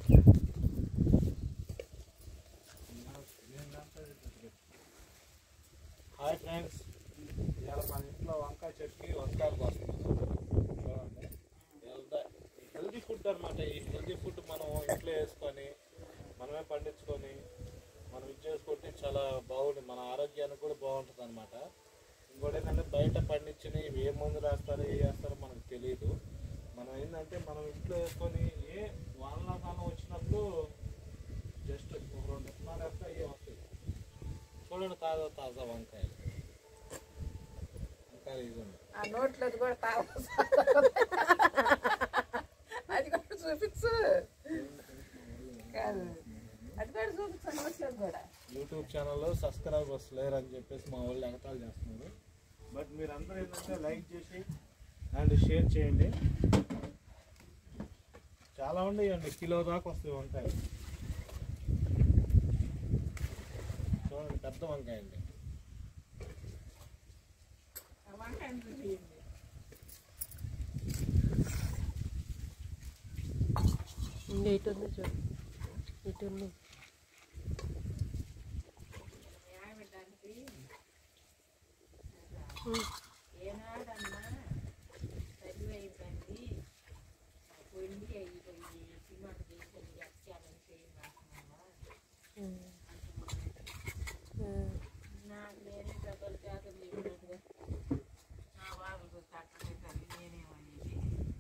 hi friends ఇవాళ మన ఇంట్లో వంకాయ చెట్టుకి వంకాయలు వస్తున్నాం చూడండి హెల్దీ ఫుడ్ అనమాట ఈ హెల్దీ ఫుడ్ మనం ఇంట్లో వేసుకొని మనమే పండించుకొని మనం ఇది చేసుకుంటే చాలా బాగుంటుంది మన ఆరోగ్యానికి కూడా బాగుంటుంది అనమాట ఇంకోటి ఏంటంటే బయట పండించిన ఇవి ఏ మందు రాస్తారు ఏ వేస్తారో మనకు తెలియదు మనం ఏంటంటే మనం ఇంట్లో వేసుకొని ఏ వానాకాలం వచ్చినప్పుడు జస్ట్ ఒక రెండు విత్తనాలు వేస్తే ఏ వస్తాయి చూడండి తాజా తాజా వంకాయలు వంకాయలు ఇదిగోండి ఆ నోట్లోది కూడా కావాలి అది కూడా చూపించు కాదు అది కూడా చూపించు నోట్లోది కూడా యూట్యూబ్ ఛానల్లో సబ్స్క్రైబర్స్ లేరు అని చెప్పేసి మా వాళ్ళు ఎగతాలు చేస్తున్నారు బట్ మీరు అందరూ ఏంటంటే లైక్ చేసి అండ్ షేర్ చేయండి చాలా ఉండేయండి కిలో దాకా వస్తాయి వంకాయ చూడండి పెద్ద వంకాయ అండి ఆ వంకాయని చూపించండి ఇంకా ఇటు ఉంది చూడు ఇటు ఉంది ఏమిటానికి ఏనాడన్నా చదివి అయిపోయింది పొండి అయిపోయి సిమెంట్ చేసి ఎక్స్చాలని చేయమంటున్నావా నా నేనే డబ్బులు చేతులు చెప్పినట్టుగా నా వాళ్ళు కట్టలేదు నేనేమనేది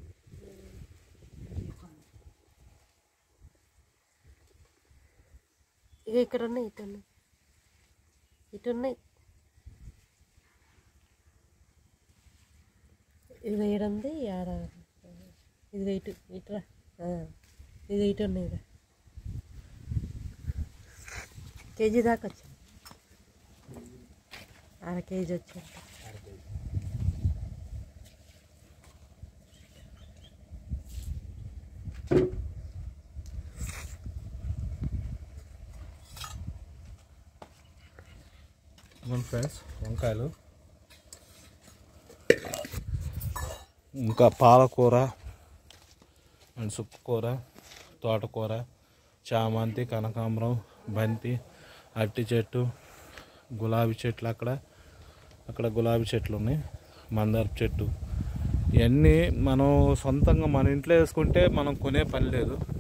ఇక ఇక్కడ ఉన్నాయి ఇటు ఉన్నాయి ఇటు ఉన్నాయి ఇది వేయడంది ఆడ ఇది ఇటు ఇటురా ఆ, ఇది ఇటు ఉన్నాయి ఇక కేజీ దాకా వచ్చా అర కేజీ వచ్చా ఫ్రెండ్స్ వంకాయలు ఇంకా పాలకూర అండ్ సుక్కకూర తోటకూర చామంతి కనకాంబరం బంతి అరటి చెట్టు గులాబీ చెట్లు అక్కడ అక్కడ గులాబీ చెట్లు ఉన్నాయి మందార చెట్టు ఇవన్నీ మనం సొంతంగా మన ఇంట్లో వేసుకుంటే మనం కొనే పని లేదు